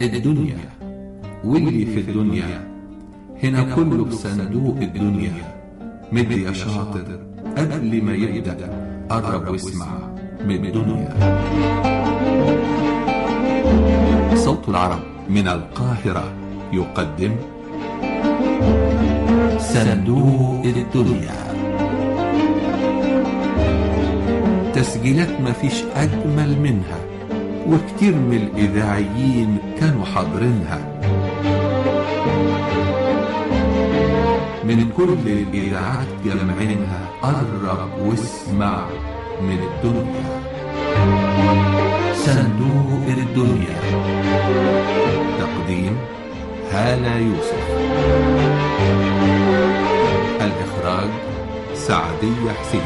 الدنيا واللي في الدنيا هنا كله بصندوق الدنيا مد يا شاطر قبل ما يبدأ قرب واسمع من الدنيا صوت العرب من القاهرة يقدم صندوق الدنيا تسجيلات مفيش أجمل منها وكتير من الإذاعيين كانوا حاضرينها من كل الإذاعات جمعينها قرب واسمع من الدنيا صندوق الدنيا تقديم هالة يوسف الإخراج سعدية حسين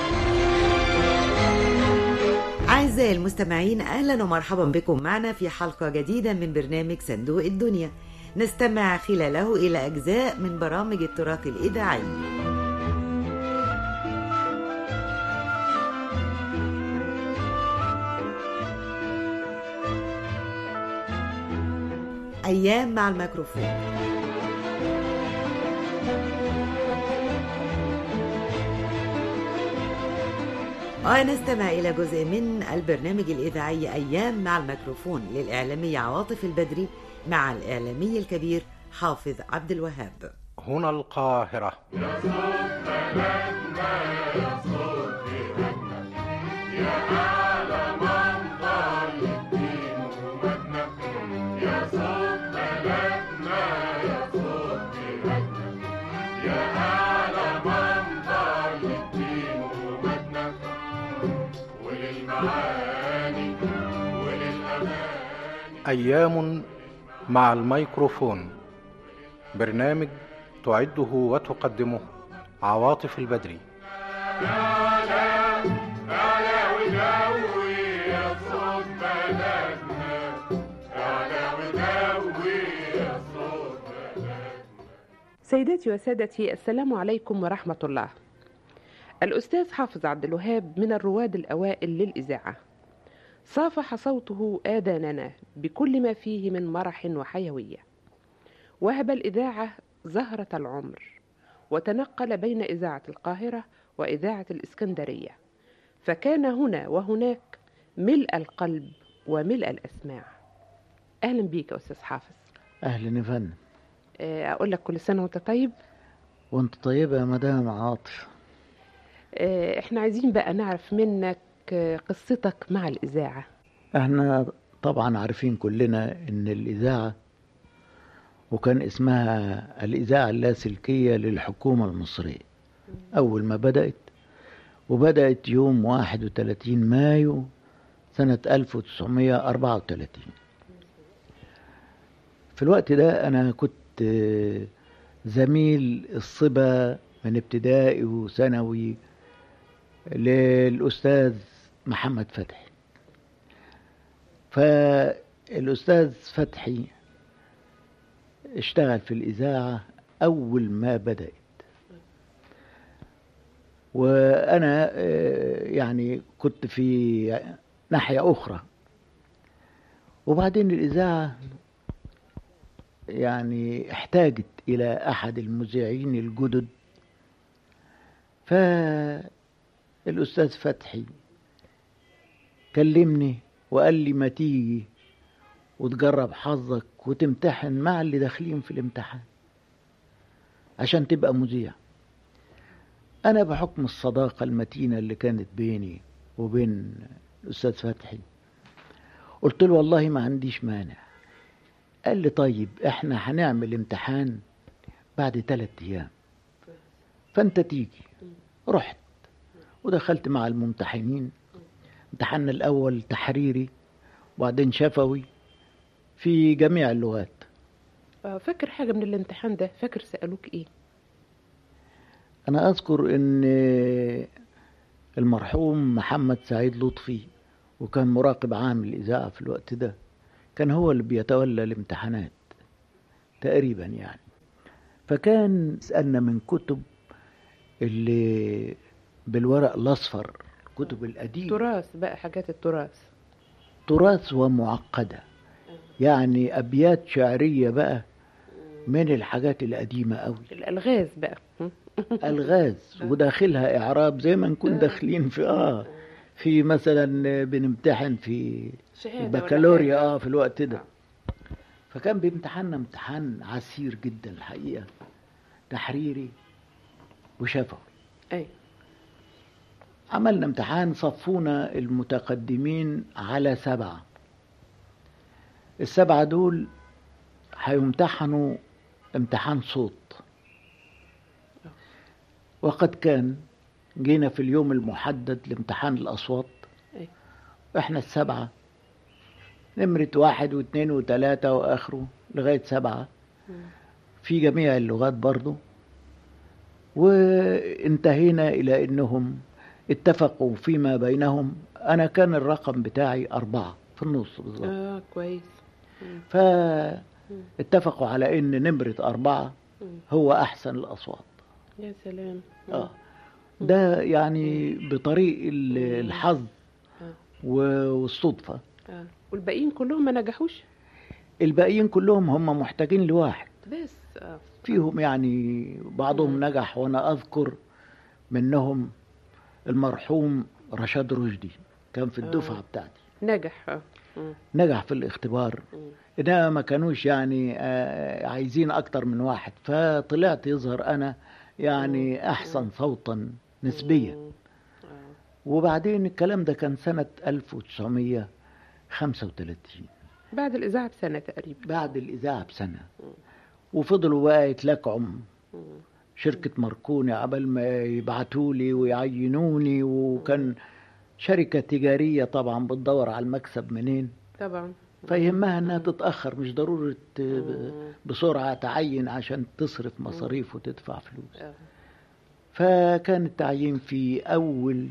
أعزائي المستمعين أهلا ومرحبا بكم معنا في حلقة جديدة من برنامج صندوق الدنيا نستمع خلاله إلى أجزاء من برامج التراث الإذاعي أيام مع الميكروفون ونستمع إلى جزء من البرنامج الإذاعي أيام مع الميكروفون للإعلامية عواطف البدري مع الإعلامي الكبير حافظ عبد الوهاب هنا القاهرة أيام مع الميكروفون برنامج تعده وتقدمه عواطف البدري سيداتي وسادتي السلام عليكم ورحمة الله الأستاذ حافظ عبد الوهاب من الرواد الأوائل للإذاعة صافح صوته آذاننا بكل ما فيه من مرح وحيوية وهب الإذاعة زهرة العمر وتنقل بين إذاعة القاهرة وإذاعة الإسكندرية فكان هنا وهناك ملء القلب وملء الأسماع أهلا بيك يا أستاذ حافظ اهلا يا فندم آه، أقول لك كل سنة وأنت طيب وانت طيبة يا مدام عاطف آه، احنا عايزين بقى نعرف منك آه، قصتك مع الإذاعة احنا طبعا عارفين كلنا ان الاذاعة وكان اسمها الاذاعة اللاسلكية للحكومة المصرية اول ما بدأت وبدأت يوم 31 مايو سنة 1934 في الوقت ده انا كنت آه، زميل الصبا من ابتدائي وثانوي للأستاذ محمد فتحي فالأستاذ فتحي اشتغل في الإذاعة أول ما بدأت وأنا آه، يعني كنت في ناحية أخرى وبعدين الإذاعة يعني احتاجت إلى أحد المذيعين الجدد فالأستاذ فتحي كلمني وقال لي ما تيجي وتجرب حظك وتمتحن مع اللي داخلين في الامتحان عشان تبقى مذيع أنا بحكم الصداقة المتينة اللي كانت بيني وبين الأستاذ فتحي قلت له والله ما عنديش مانع قال لي طيب احنا هنعمل امتحان بعد ثلاث ايام فانت تيجي رحت ودخلت مع الممتحنين امتحنا الاول تحريري وبعدين شفوي في جميع اللغات آه، فاكر حاجة من الامتحان ده فاكر سألوك إيه انا اذكر ان المرحوم محمد سعيد لطفي وكان مراقب عام الاذاعه في الوقت ده كان هو اللي بيتولى الامتحانات تقريبا يعني فكان سألنا من كتب اللي بالورق الأصفر كتب القديم تراث بقى حاجات التراث تراث ومعقدة يعني أبيات شعرية بقى من الحاجات القديمة قوي الالغاز بقى م? الغاز وداخلها اعراب زي ما نكون داخلين في اه في مثلا بنمتحن في شهادة ولا البكالوريا حاجة. اه في الوقت ده فكان بيمتحنا امتحان عسير جدا الحقيقه تحريري وشفوي اي عملنا امتحان صفونا المتقدمين على سبعة السبعة دول هيمتحنوا امتحان صوت وقد كان جينا في اليوم المحدد لامتحان الأصوات أي. احنا السبعة نمرة واحد واثنين وثلاثة وآخره لغاية سبعة في جميع اللغات برضو وانتهينا إلى أنهم اتفقوا فيما بينهم أنا كان الرقم بتاعي أربعة في النص بالظبط اه كويس فاتفقوا على أن نمرة أربعة هو أحسن الأصوات يا سلام آه. ده يعني بطريق ال- الحظ آه. و- والصدفة آه. والباقيين كلهم ما نجحوش الباقيين كلهم هم محتاجين لواحد بس اه فيهم يعني بعضهم نجح وأنا أذكر منهم المرحوم رشاد رشدي كان في الدفعة بتاعتي نجح اه مم. نجح في الاختبار انما ما كانوش يعني آه، عايزين اكتر من واحد فطلعت يظهر انا يعني احسن صوتا نسبيا وبعدين الكلام ده كان سنة 1935 بعد الإذاعة بسنة تقريبا بعد الإذاعة بسنة وفضلوا بقى يتلاكعوا شركة ماركوني عبال ما يبعتوا لي ويعينوني وكان شركة تجارية طبعا بتدور على المكسب منين طبعا فيهمها انها تتاخر مش ضروري ت- بسرعه تعين عشان تصرف مصاريف وتدفع فلوس آه. فكان التعيين في اول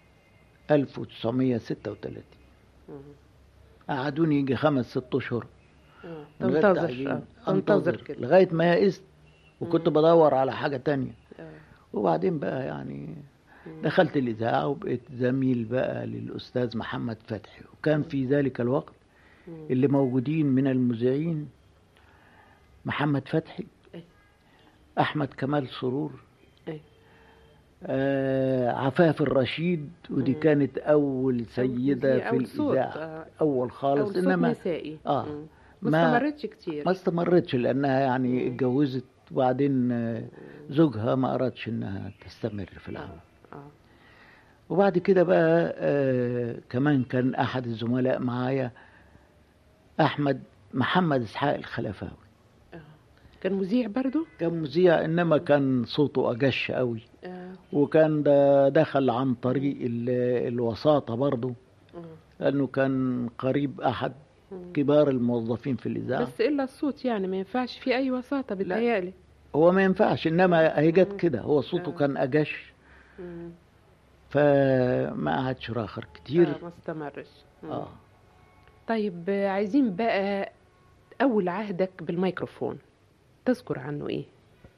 1936 قعدوني يجي خمس ست اشهر آه. من غير تنتظر تعيين. آه. تنتظر كده لغايه ما يئست وكنت بدور على حاجه تانية آه. وبعدين بقى يعني دخلت الإذاعة وبقيت زميل بقى للأستاذ محمد فتحي وكان في ذلك الوقت اللي موجودين من المذيعين محمد فتحي أي. أحمد كمال سرور أي. آه عفاف الرشيد ودي كانت أول سيدة مذيع، في أول صوت، الإذاعة آه. أول خالص أول صوت إنما نسائي آه. مم. ما ما- استمرتش كتير ما استمرتش لأنها يعني اتجوزت وبعدين آه، زوجها ما أرادش إنها تستمر في العمل آه. وبعد كده بقى آه كمان كان احد الزملاء معايا احمد محمد اسحاق الخلفاوي كان مذيع برضو كان مذيع انما كان صوته اجش قوي آه. وكان ده دخل عن طريق ال- الوساطه برضه لانه كان قريب احد كبار الموظفين في الاذاعه بس إلا الصوت يعني ما ينفعش في أي وساطة بتهيألي هو ما ينفعش انما هي جت كده هو صوته كان اجش مم. فما قعدش راخر كتير آه ما استمرش مم. اه طيب آه، عايزين بقى أول عهدك بالميكروفون تذكر عنه إيه؟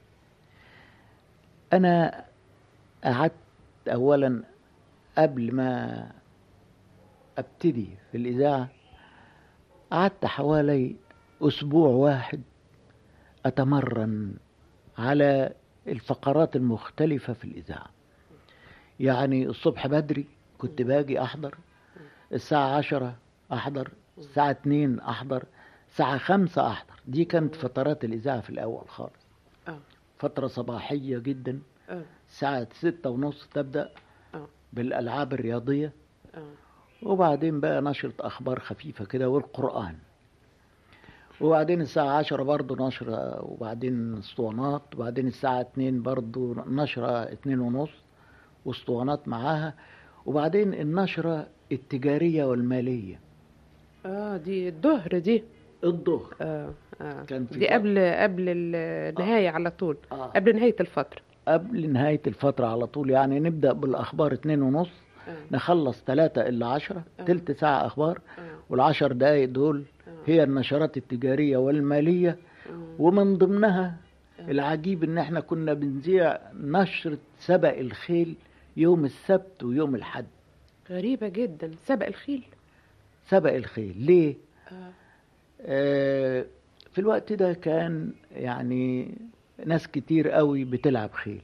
أنا قعدت أولا قبل ما أبتدي في الإذاعة قعدت حوالي أسبوع واحد أتمرن على الفقرات المختلفة في الإذاعة يعني الصبح بدري كنت باجي أحضر الساعة عشرة أحضر الساعة اتنين أحضر الساعة خمسة أحضر دي كانت فترات الإذاعة في الأول خالص آه. فترة صباحية جدا آه. الساعة ستة ونص تبدأ آه. بالألعاب الرياضية آه. وبعدين بقى نشرة أخبار خفيفة كده والقرآن وبعدين الساعة عشرة برضو نشرة وبعدين اسطوانات وبعدين الساعة اتنين برضو نشرة اتنين ونص واسطوانات معاها وبعدين النشرة التجارية والمالية اه دي الظهر دي الظهر آه. آه. كان في دي ظهر. قبل قبل النهاية على طول آه. قبل نهاية الفترة قبل نهاية الفترة على طول يعني نبدأ بالأخبار اتنين ونص آه. نخلص ثلاثة إلا عشرة آه. تلت ساعة أخبار آه. والعشر دقايق دول هي النشرات التجارية والمالية ومن ضمنها العجيب إن إحنا كنا بنذيع نشرة سبق الخيل يوم السبت ويوم الحد غريبة جدا سبق الخيل سبق الخيل ليه؟ آه. آه، في الوقت ده كان يعني ناس كتير قوي بتلعب خيل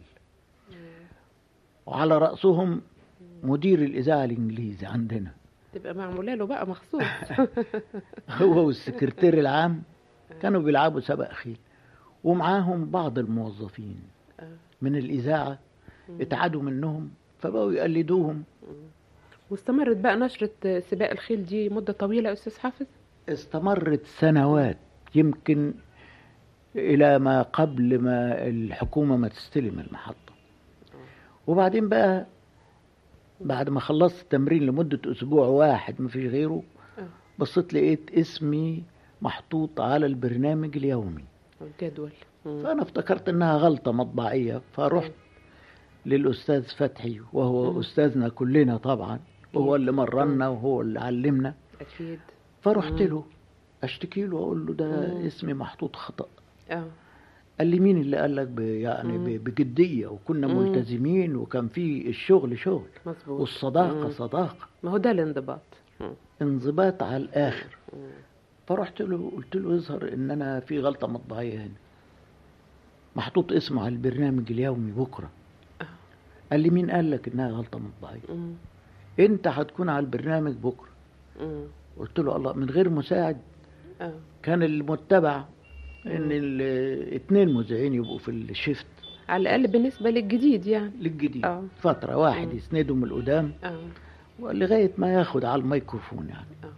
وعلى رأسهم مدير الإذاعة الإنجليزي عندنا تبقى معموله له بقى مخصوص هو والسكرتير العام كانوا بيلعبوا سبق خيل ومعاهم بعض الموظفين من الإذاعة اتعادوا منهم فبقوا يقلدوهم واستمرت بقى نشرة سباق الخيل دي مدة طويلة يا أستاذ حافظ استمرت سنوات يمكن إلى ما قبل ما الحكومة ما تستلم المحطة وبعدين بقى بعد ما خلصت التمرين لمدة أسبوع واحد ما فيش غيره آه. بصيت لقيت اسمي محطوط على البرنامج اليومي الجدول مم. فأنا افتكرت إنها غلطة مطبعية فرحت للأستاذ فتحي وهو مم. أستاذنا كلنا طبعا وهو اللي مرنا وهو اللي علمنا أكيد فرحت مم. له أشتكي له وأقول له ده مم. اسمي محطوط خطأ اه قال لي مين اللي قال لك ب- يعني مم. ب- بجدية وكنا مم. ملتزمين وكان في الشغل شغل مظبوط والصداقة مم. صداقة ما هو ده الانضباط مم. انضباط على الآخر مم. فرحت له قلت له يظهر إن أنا في غلطة مطبعية هنا محطوط اسمه على البرنامج اليومي بكرة آه. قال لي مين قال لك إنها غلطة مطبعية مم. أنت هتكون على البرنامج بكرة مم. قلت له الله من غير مساعد اه كان المتبع ان الاثنين مذيعين يبقوا في الشيفت على الأقل بالنسبة للجديد يعني للجديد آه. فترة واحد مم. يسندهم من القدام اه لغاية ما ياخد على الميكروفون يعني آه.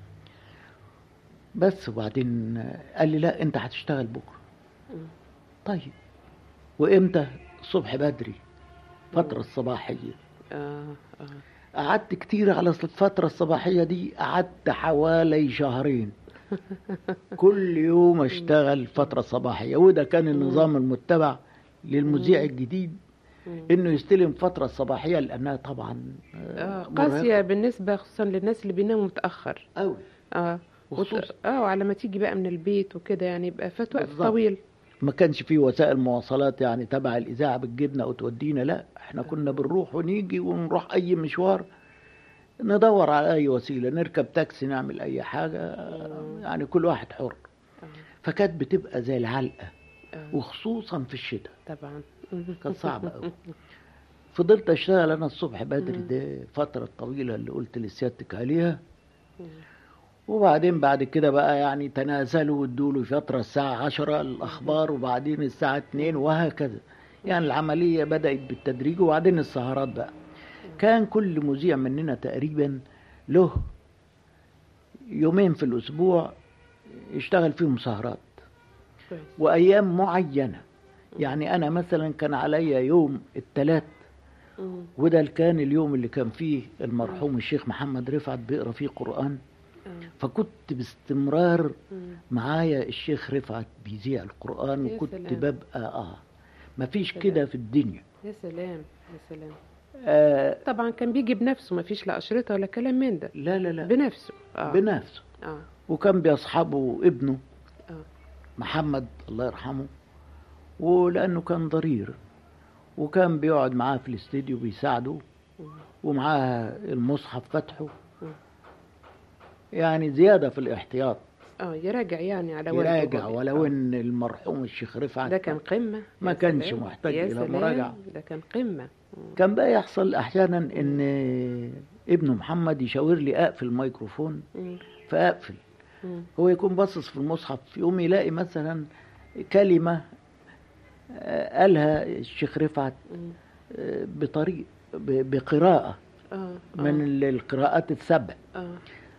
بس وبعدين قال لي لا انت هتشتغل بكرة مم. طيب وامتى الصبح بدري فترة الصباحية اه اه قعدت كتير على الفترة الصباحية دي قعدت حوالي شهرين كل يوم اشتغل فترة صباحية وده كان النظام المتبع للمذيع الجديد مم. انه يستلم فترة صباحية لانها طبعا اه مرهقة قاسية بالنسبة خصوصا للناس اللي بيناموا متأخر أوي اه وت- وخصوصا اه وعلى ما تيجي بقى من البيت وكده يعني يبقى فات وقت بالظبط. طويل ما كانش فيه وسائل مواصلات يعني تبع الإذاعة بتجيبنا أو تودينا لا احنا كنا بنروح ونيجي ونروح أي مشوار ندور على أي وسيلة نركب تاكسي نعمل أي حاجة يعني كل واحد حر آه. فكانت بتبقى زي العلقة آه. وخصوصا في الشتاء طبعا كانت صعبة أوي فضلت أشتغل أنا الصبح بدري ده فترة طويلة اللي قلت لسيادتك عليها وبعدين بعد كده بقى يعني تنازلوا وادوا له فترة الساعة عشرة الأخبار وبعدين الساعة اتنين وهكذا يعني العملية بدأت بالتدريج وبعدين السهرات بقى كان كل مذيع مننا تقريبا له يومين في الأسبوع يشتغل فيهم سهرات كويس وأيام معينة يعني أنا مثلا كان عليا يوم الثلاث مم. وده كان اليوم اللي كان فيه المرحوم الشيخ محمد رفعت بيقرا فيه قرآن آه. فكنت باستمرار مم. معايا الشيخ رفعت بيذيع القرآن يا وكنت سلام. ببقى اه مفيش سلام. كده في الدنيا يا سلام يا سلام آه طبعا كان بيجي بنفسه ما فيش لا أشرطة ولا كلام من ده لا لا لا بنفسه اه بنفسه اه وكان بيصحبه ابنه اه محمد الله يرحمه ولأنه كان ضرير وكان بيقعد معاه في الاستديو بيساعده ومعاه المصحف فتحه مم. يعني زيادة في الاحتياط اه يراجع يعني على والده يراجع وهو- ولو آه. ان المرحوم الشيخ رفعت ده كان قمة ما يا كانش سلام. محتاج يا إلى سلام. مراجعة. ده كان قمة كان بقى يحصل احيانا ان ابنه محمد يشاور لي اقفل الميكروفون مم. فاقفل مم. هو يكون باصص في المصحف يقوم يلاقي مثلا كلمة آه، قالها الشيخ رفعت مم. آه، بطريق ب- بقراءة اه آه. من ال- القراءات السبع اه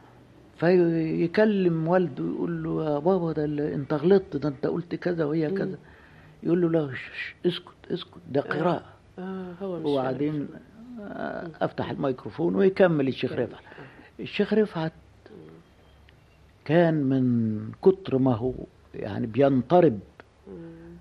فيكلم والده يقول له يا بابا ده اللي انت غلطت ده انت قلت كذا وهي كذا يقول له لا ش- ش- اسكت اسكت ده قراءة اه هو مش وبعدين آه، افتح الميكروفون ويكمل الشيخ كمل. رفعت الشيخ رفعت كان من كتر ما هو يعني بينطرب مم.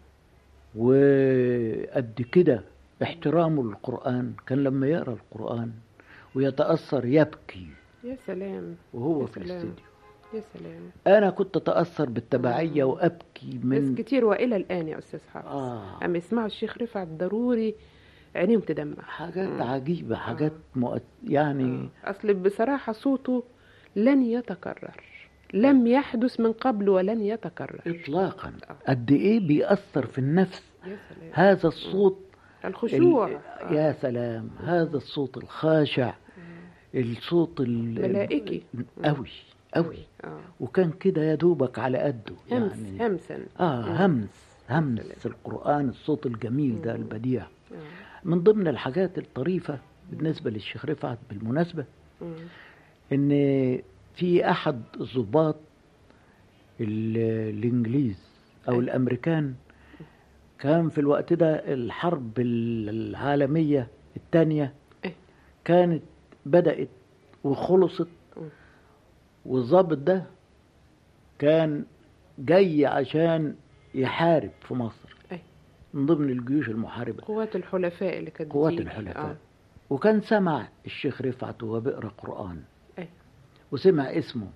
وقد كده احترامه للقرآن كان لما يقرأ القرآن ويتأثر يبكي يا سلام وهو يا في سلام. الاستديو يا سلام أنا كنت أتأثر بالتبعية وأبكي ناس من كتير والى الان يا استاذ حافظ آه. اما يسمعوا الشيخ رفعت ضروري عينيهم تدمع حاجات عجيبة حاجات مؤت... يعني آه. اصل بصراحه صوته لن يتكرر لم يحدث من قبل ولن يتكرر إطلاقا قد إيه بيأثر في النفس يا سلام هذا الصوت الخشوع ال- يا سلام هذا الصوت الخاشع الصوت ال- ملائكي قوي قوي آه. وكان كده يا دوبك على قده همس يعني همسا اه همس همس القرآن الصوت الجميل ده البديع من ضمن الحاجات الطريفة بالنسبة للشيخ رفعت بالمناسبة مم. ان في احد الضباط ال- الانجليز او الامريكان كان في الوقت ده الحرب العالمية الثانية إيه. كانت بدأت وخلصت والضابط ده كان جاي عشان يحارب في مصر أي. من ضمن الجيوش المحاربة قوات الحلفاء اللي كانت قوات بتيجي. الحلفاء آه. وكان سمع الشيخ رفعت وهو بيقرا قرآن أي. وسمع اسمه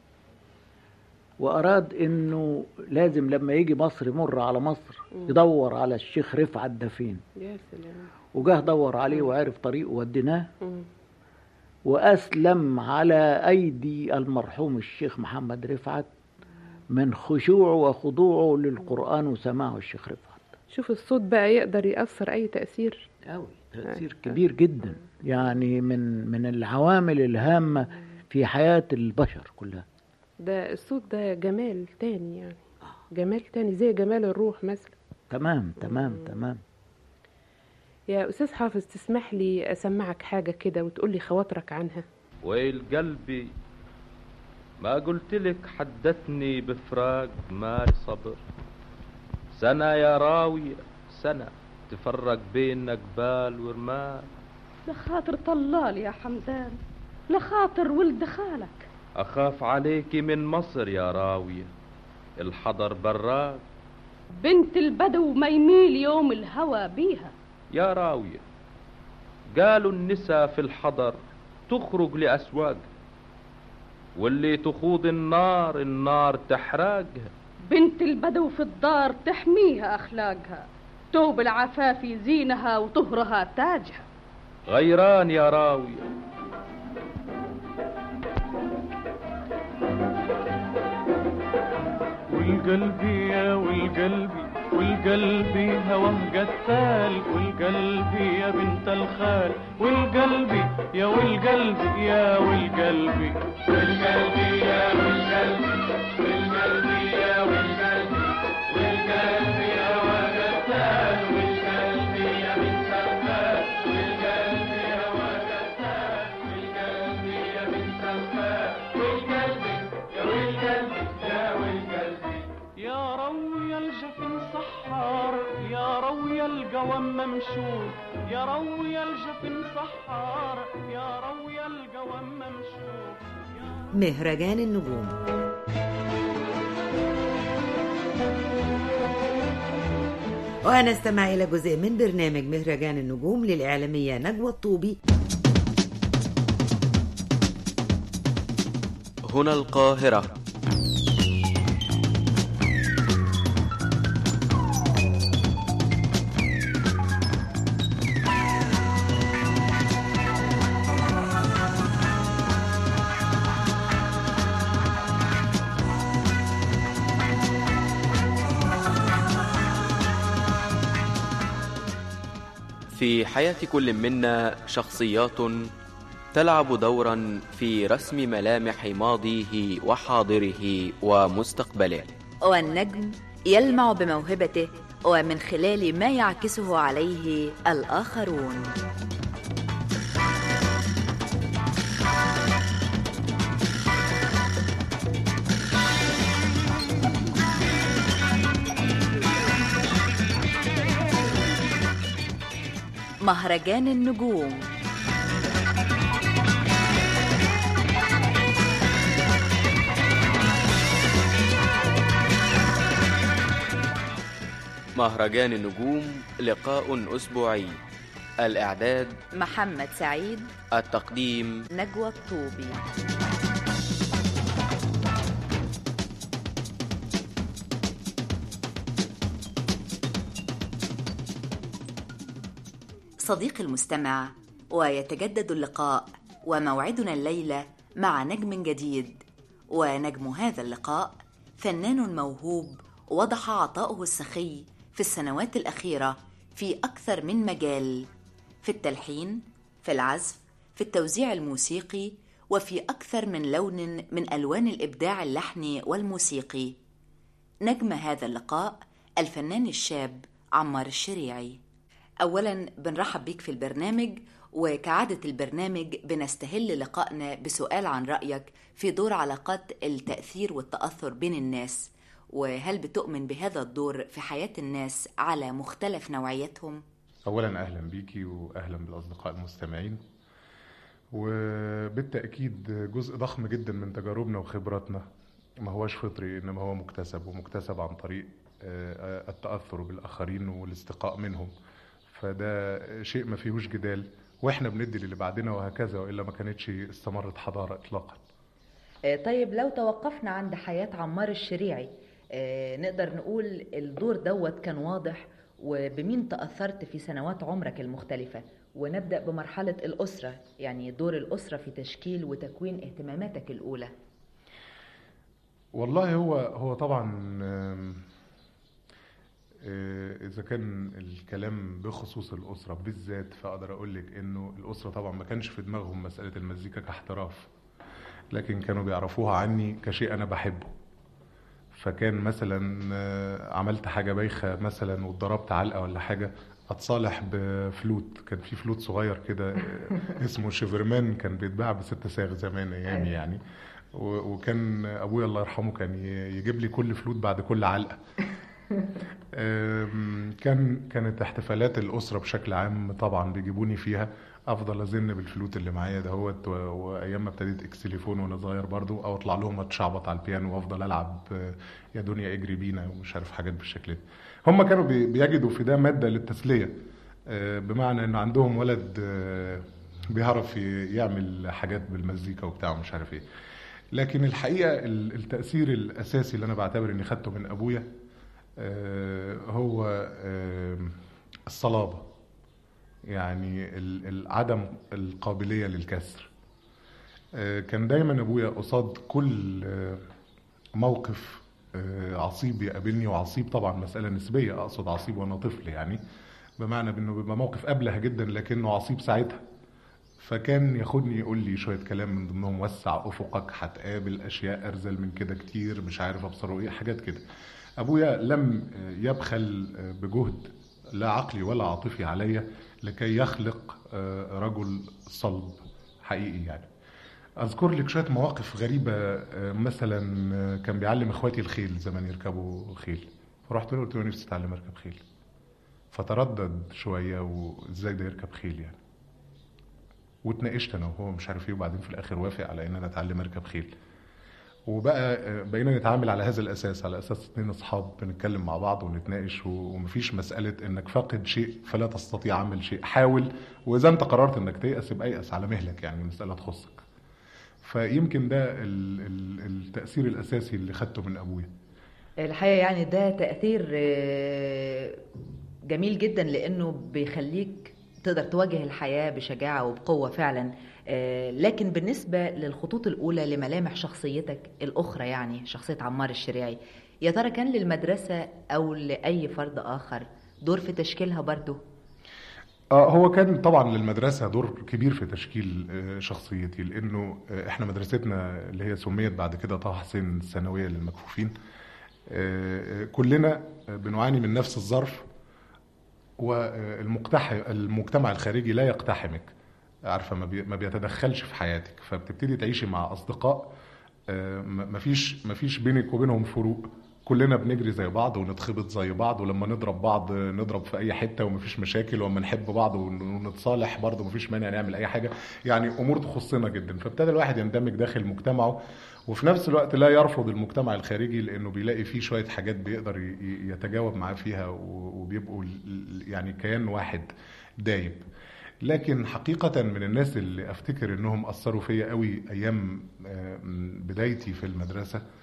وأراد إنه لازم لما يجي مصر يمر على مصر يدور على الشيخ رفعت ده فين يا سلام وجاه دور عليه وعرف طريقه وديناه مم. وأسلم على أيدي المرحوم الشيخ محمد رفعت من خشوعه وخضوعه للقرآن وسماعه الشيخ رفعت شوف الصوت بقى يقدر يأثر أي تأثير أوي تأثير كبير جدا يعني من من العوامل الهامة في حياة البشر كلها ده الصوت ده جمال تاني يعني جمال تاني زي جمال الروح مثلا تمام تمام تمام يا أستاذ حافظ تسمح لي أسمعك حاجة كده وتقول لي خواطرك عنها ويل قلبي ما قلت لك حدثني بفراق مال صبر سنة يا راوية سنة تفرق بين أقبال ورمال لخاطر طلال يا حمدان لخاطر ولد خالك أخاف عليكي من مصر يا راوية الحضر براك بنت البدو ما يميل يوم الهوى بيها يا راوية قالوا النساء في الحضر تخرج لأسواق واللي تخوض النار النار تحرقها بنت البدو في الدار تحميها أخلاقها توب العفاف زينها وطهرها تاجها غيران يا راوية والقلبي يا والقلبي والقلبي هواه قتال والقلبي يا بنت الخال والقلبي يا والقلبي يا والقلبي والقلبي يا والقلبي والقلبي يا والقلبي والقلبي يا وقتال والقلبي يا بنت الخال والقلبي يا وقتال والقلبي يا بنت الخال والقلبي يا والقلبي يا والقلبي يا روي الجفن سحار يا روي القوم ممشور يا روي الجفن سحار يا روي القوم ممشور مهرجان النجوم ونستمع إلى جزء من برنامج مهرجان النجوم للإعلامية نجوى الطوبي هنا القاهرة في حياة كل منا شخصيات تلعب دورا في رسم ملامح ماضيه وحاضره ومستقبله والنجم يلمع بموهبته ومن خلال ما يعكسه عليه الآخرون مهرجان النجوم مهرجان النجوم لقاء أسبوعي الإعداد محمد سعيد التقديم نجوى الطوبي صديقي المستمع ويتجدد اللقاء وموعدنا الليلة مع نجم جديد ونجم هذا اللقاء فنان موهوب وضح عطاؤه السخي في السنوات الأخيرة في أكثر من مجال في التلحين في العزف في التوزيع الموسيقي وفي أكثر من لون من ألوان الإبداع اللحني والموسيقي نجم هذا اللقاء الفنان الشاب عمار الشريعي أولا بنرحب بيك في البرنامج وكعادة البرنامج بنستهل لقائنا بسؤال عن رأيك في دور علاقات التأثير والتأثر بين الناس وهل بتؤمن بهذا الدور في حياة الناس على مختلف نوعيتهم؟ اولا اهلا بيكي واهلا بالاصدقاء المستمعين وبالتاكيد جزء ضخم جدا من تجاربنا وخبراتنا ما هوش فطري انما هو مكتسب ومكتسب عن طريق آه، التاثر بالاخرين والاستقاء منهم فده شيء ما فيهوش جدال واحنا بندي للي بعدنا وهكذا والا ما كانتش استمرت حضاره اطلاقا آه، طيب لو توقفنا عند حياة عمار الشريعي آه، نقدر نقول الدور دوت كان واضح وبمين تأثرت في سنوات عمرك المختلفة ونبدأ بمرحلة الأسرة يعني دور الأسرة في تشكيل وتكوين اهتماماتك الأولى والله هو هو طبعا آم، آه، اذا كان الكلام بخصوص الاسره بالذات فاقدر اقول لك انه الاسره طبعا ما كانش في دماغهم مساله المزيكا كاحتراف لكن كانوا بيعرفوها عني كشيء انا بحبه فكان مثلا آه، عملت حاجه بايخه مثلا واتضربت علقه ولا حاجه اتصالح بفلوت كان في فلوت صغير كده آه، اسمه شيفرمان كان بيتباع بست صاغ زمان ايامي يعني و- وكان ابويا الله يرحمه كان ي- يجيب لي كل فلوت بعد كل علقه أم، كان كانت احتفالات الاسره بشكل عام طبعا بيجيبوني فيها افضل ازن بالفلوت اللي معايا دهوت و- وايام ما ابتديت اكسليفون وانا صغير برضو او اطلع لهم اتشعبط على البيانو وافضل العب آه، يا دنيا اجري بينا ومش عارف حاجات بالشكل ده هم كانوا بي- بيجدوا في ده ماده للتسليه آه، بمعنى ان عندهم ولد آه، بيعرف ي- يعمل حاجات بالمزيكا وبتاع ومش عارف ايه لكن الحقيقه ال- التاثير الاساسي اللي انا بعتبر اني خدته من ابويا آه، هو آه، الصلابة يعني ال- ال- عدم القابلية للكسر آه، كان دايما أبويا قصاد كل آه، موقف آه، عصيب يقابلني وعصيب طبعا مسألة نسبية أقصد عصيب وأنا طفل يعني بمعنى بأنه بيبقى موقف أبله جدا لكنه عصيب ساعتها فكان ياخدني يقول لي شويه كلام من ضمنهم وسع افقك هتقابل اشياء ارذل من كده كتير مش عارف ابصر ايه حاجات كده ابويا لم يبخل بجهد لا عقلي ولا عاطفي عليا لكي يخلق رجل صلب حقيقي يعني اذكر لك شويه مواقف غريبه مثلا كان بيعلم اخواتي الخيل زمان يركبوا خيل فرحت له قلت له نفسي اتعلم اركب خيل فتردد شويه وازاي ده يركب خيل يعني واتناقشت انا وهو مش عارف ايه وبعدين في الاخر وافق على ان انا اتعلم اركب خيل وبقى بقينا نتعامل على هذا الاساس على اساس اتنين اصحاب بنتكلم مع بعض ونتناقش ومفيش مساله انك فاقد شيء فلا تستطيع عمل شيء حاول واذا انت قررت انك تيأس يبقى ايأس على مهلك يعني المساله تخصك فيمكن ده ال- ال- التاثير الاساسي اللي خدته من ابويا الحقيقة يعني ده تأثير آه، جميل جدا لأنه بيخليك تقدر تواجه الحياة بشجاعة وبقوة فعلا آه، لكن بالنسبة للخطوط الأولى لملامح شخصيتك الأخرى يعني شخصية عمار الشريعي يا ترى كان للمدرسة أو لأي فرد آخر دور في تشكيلها برضو اه هو كان طبعا للمدرسه دور كبير في تشكيل آه، شخصيتي لانه آه، احنا مدرستنا اللي هي سميت بعد كده طه حسين الثانويه للمكفوفين آه، آه، كلنا آه، بنعاني من نفس الظرف والمقتحم المجتمع الخارجي لا يقتحمك عارفه ما بي- ما بيتدخلش في حياتك فبتبتدي تعيشي مع اصدقاء آه، م- مفيش مفيش بينك وبينهم فروق كلنا بنجري زي بعض ونتخبط زي بعض ولما نضرب بعض آه، نضرب في اي حته ومفيش مشاكل ولما نحب بعض ون- ونتصالح برضه مفيش مانع نعمل اي حاجه يعني امور تخصنا جدا فابتدى الواحد يندمج داخل مجتمعه وفي نفس الوقت لا يرفض المجتمع الخارجي لانه بيلاقي فيه شويه حاجات بيقدر ي- ي- يتجاوب معاه فيها و- وبيبقوا ال- ال- يعني كيان واحد دايب لكن حقيقة من الناس اللي افتكر انهم اثروا فيا قوي ايام آه، بدايتي في المدرسة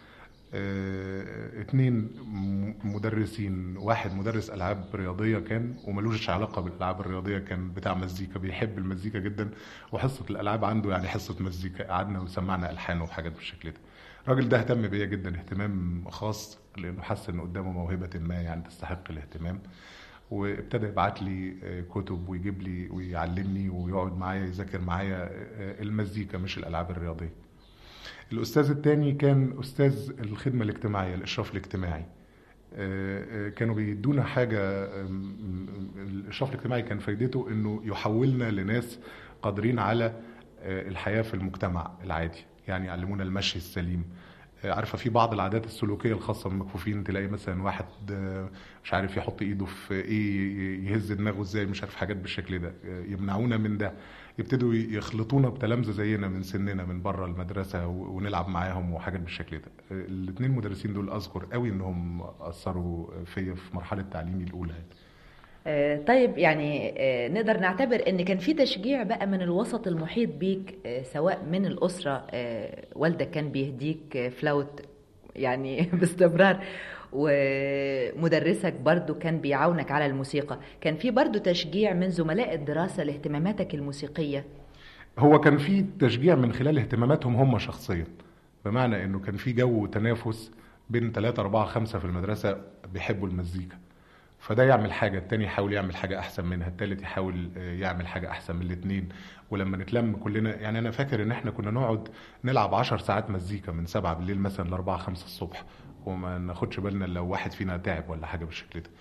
آه، اتنين م- مدرسين واحد مدرس العاب رياضيه كان وملوش علاقه بالالعاب الرياضيه كان بتاع مزيكا بيحب المزيكا جدا وحصه الالعاب عنده يعني حصه مزيكا قعدنا وسمعنا الحان وحاجات بالشكل ده الراجل ده اهتم بيا جدا اهتمام خاص لانه حس ان قدامه موهبه ما يعني تستحق الاهتمام وابتدى يبعت لي آه، كتب ويجيب لي ويعلمني ويقعد معايا يذاكر معايا آه، المزيكا مش الالعاب الرياضيه الاستاذ الثاني كان استاذ الخدمه الاجتماعيه الاشراف الاجتماعي آه، آه، كانوا بيدونا حاجه آم، الاشراف الاجتماعي كان فايدته انه يحولنا لناس قادرين على آه، الحياه في المجتمع العادي يعني يعلمونا المشي السليم آه، عارفه في بعض العادات السلوكيه الخاصه بالمكفوفين تلاقي مثلا واحد آه، مش عارف يحط ايده في ايه يهز دماغه ازاي مش عارف حاجات بالشكل ده آه، يمنعونا من ده يبتدوا يخلطونا بتلامذه زينا من سننا من بره المدرسه و- ونلعب معاهم وحاجات بالشكل ده الاثنين مدرسين دول اذكر قوي انهم اثروا فيا في مرحله تعليمي الاولى يعني. آه، طيب يعني آه، نقدر نعتبر ان كان في تشجيع بقى من الوسط المحيط بيك آه، سواء من الاسره آه، والدك كان بيهديك آه، فلاوت يعني باستمرار ومدرسك برضو كان بيعاونك على الموسيقى كان في برضو تشجيع من زملاء الدراسة لاهتماماتك الموسيقية هو كان في تشجيع من خلال اهتماماتهم هم شخصيا بمعنى انه كان في جو تنافس بين ثلاثة أربعة خمسة في المدرسة بيحبوا المزيكا فده يعمل حاجة التاني يحاول يعمل حاجة أحسن منها التالت يحاول آه، يعمل حاجة أحسن من الاتنين ولما نتلم كلنا يعني أنا فاكر إن إحنا كنا نقعد نلعب عشر ساعات مزيكا من سبعة بالليل مثلا لأربعة خمسة الصبح وما ناخدش بالنا لو واحد فينا تعب ولا حاجة بالشكل ده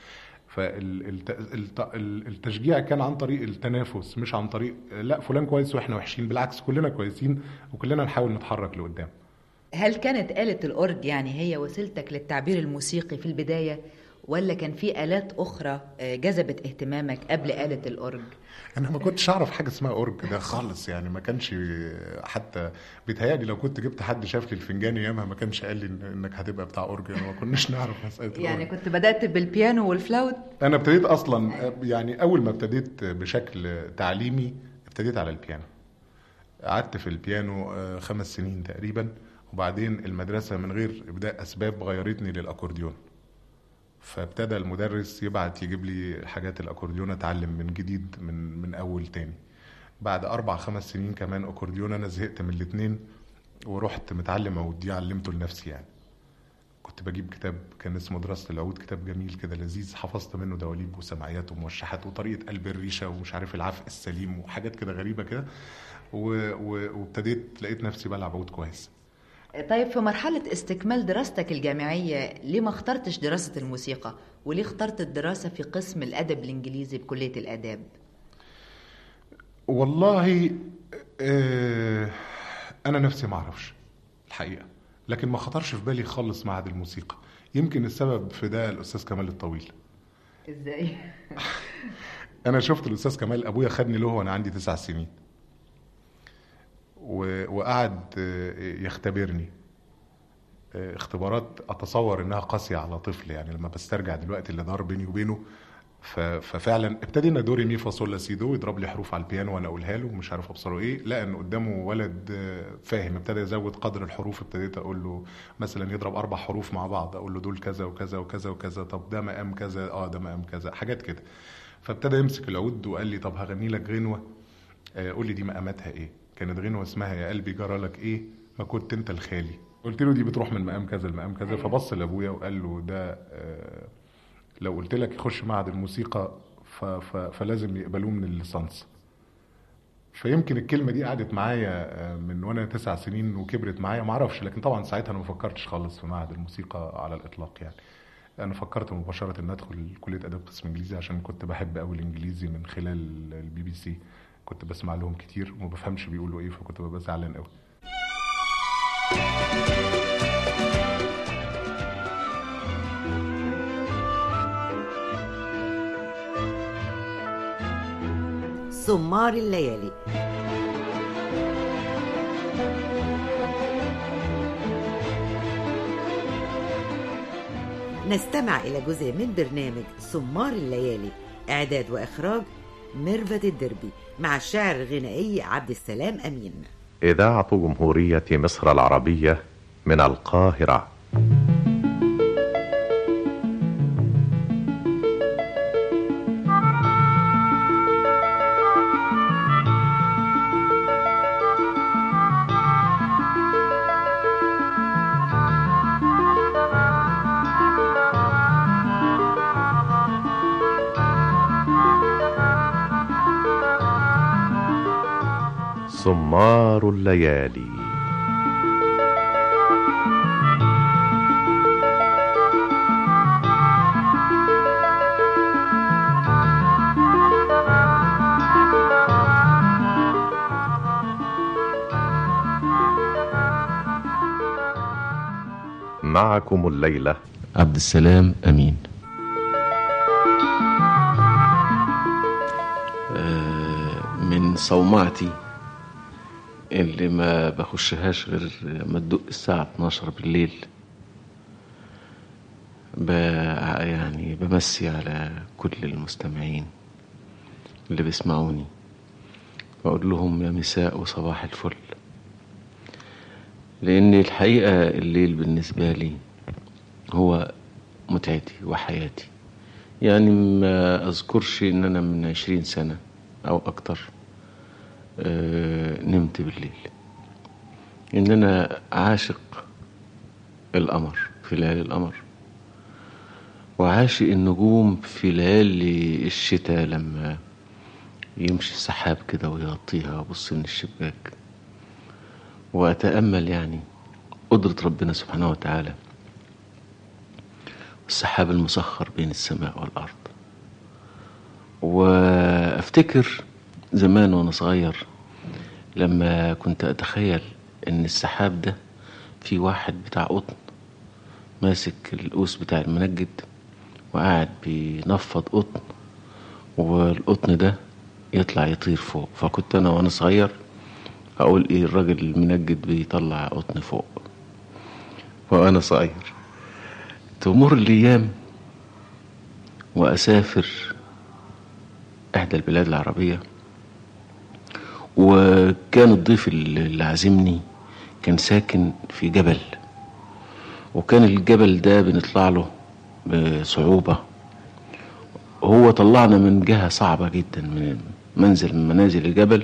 فالتشجيع كان عن طريق التنافس مش عن طريق لا فلان كويس واحنا وحشين بالعكس كلنا كويسين وكلنا نحاول نتحرك لقدام هل كانت آلة الأورج يعني هي وسيلتك للتعبير الموسيقي في البداية ولا كان في آلات أخرى آه، جذبت اهتمامك قبل آلة الأورج؟ انا ما كنتش اعرف حاجه اسمها اورج ده خالص يعني ما كانش حتى بيتهيألي لو كنت جبت حد شاف لي الفنجان ايامها ما كانش قال لي إن- انك هتبقى بتاع اورج يعني ما كناش نعرف مساله يعني الأورج. كنت بدأت بالبيانو والفلاوت انا ابتديت اصلا يعني اول ما ابتديت بشكل تعليمي ابتديت على البيانو قعدت في البيانو آه، خمس سنين تقريبا وبعدين المدرسه من غير ابداء اسباب غيرتني للاكورديون فابتدى المدرس يبعت يجيب لي حاجات الاكورديون اتعلم من جديد من من اول تاني بعد اربع خمس سنين كمان اكورديون انا زهقت من الاتنين ورحت متعلم عود دي علمته لنفسي يعني كنت بجيب كتاب كان اسمه دراسة العود كتاب جميل كده لذيذ حفظت منه دواليب وسمعيات وموشحات وطريقة قلب الريشة ومش عارف العفق السليم وحاجات كده غريبة كده و- و- وابتديت لقيت نفسي بلعب عود كويس طيب في مرحلة استكمال دراستك الجامعية ليه ما اخترتش دراسة الموسيقى وليه اخترت الدراسة في قسم الأدب الإنجليزي بكلية الآداب؟ والله آه انا نفسي ما اعرفش الحقيقه لكن ما خطرش في بالي خالص معهد الموسيقى يمكن السبب في ده الاستاذ كمال الطويل ازاي؟ انا شفت الاستاذ كمال ابويا خدني له وانا عندي تسع سنين و- وقعد آه، يختبرني آه، اختبارات اتصور انها قاسيه على طفل يعني لما بسترجع دلوقتي اللي دار بيني وبينه ف- ففعلا ابتدينا دوري مي فا صول لا سي دو يضرب لي حروف على البيانو وانا اقولها له مش عارف ابصره ايه لقى ان قدامه ولد آه، فاهم ابتدى يزود قدر الحروف ابتديت اقول له مثلا يضرب اربع حروف مع بعض اقول له دول كذا وكذا وكذا وكذا طب ده مقام كذا اه ده مقام كذا حاجات كده فابتدى يمسك العود وقال لي طب هغني لك غنوه آه، قول لي دي مقاماتها ايه كانت غنوه اسمها يا قلبي جرى لك ايه ما كنت انت الخالي قلت له دي بتروح من مقام كذا لمقام كذا فبص لابويا وقال له ده آه، لو قلت لك يخش معهد الموسيقى ف... ف... فلازم يقبلوه من الليسانس فيمكن الكلمه دي قعدت معايا آه، من وانا تسع سنين وكبرت معايا ما اعرفش لكن طبعا ساعتها انا ما فكرتش خالص في معهد الموسيقى على الاطلاق يعني انا فكرت مباشره ان ادخل كليه اداب قسم انجليزي عشان كنت بحب قوي الانجليزي من خلال البي بي سي كنت بسمع لهم كتير وما بفهمش بيقولوا ايه فكنت ببقى زعلان قوي سمار الليالي نستمع إلى جزء من برنامج سمار الليالي إعداد وإخراج ميرفت الدربي مع الشاعر الغنائي عبد السلام أمين إذاعة جمهورية مصر العربية من القاهرة سمار الليالي معكم الليلة عبد السلام أمين آه، من صومعتي اللي ما بخشهاش غير ما تدق الساعة 12 بالليل ب... يعني بمسي على كل المستمعين اللي بيسمعوني وأقول لهم يا مساء وصباح الفل لأن الحقيقة الليل بالنسبة لي هو متعتي وحياتي يعني ما أذكرش إن أنا من عشرين سنة أو أكتر آه، نمت بالليل إن أنا عاشق القمر في ليالي القمر وعاشق النجوم في ليالي الشتاء لما يمشي السحاب كده ويغطيها وأبص من الشباك وأتأمل يعني قدرة ربنا سبحانه وتعالى السحاب المسخر بين السماء والأرض وأفتكر زمان وأنا صغير لما كنت أتخيل إن السحاب ده في واحد بتاع قطن ماسك القوس بتاع المنجد وقاعد بينفض قطن والقطن ده يطلع يطير فوق فكنت أنا وأنا صغير أقول إيه الراجل المنجد بيطلع قطن فوق وأنا صغير تمر الأيام وأسافر إحدى البلاد العربية وكان الضيف اللي عازمني كان ساكن في جبل وكان الجبل ده بنطلع له بصعوبة هو طلعنا من جهة صعبة جدا من منزل من منازل الجبل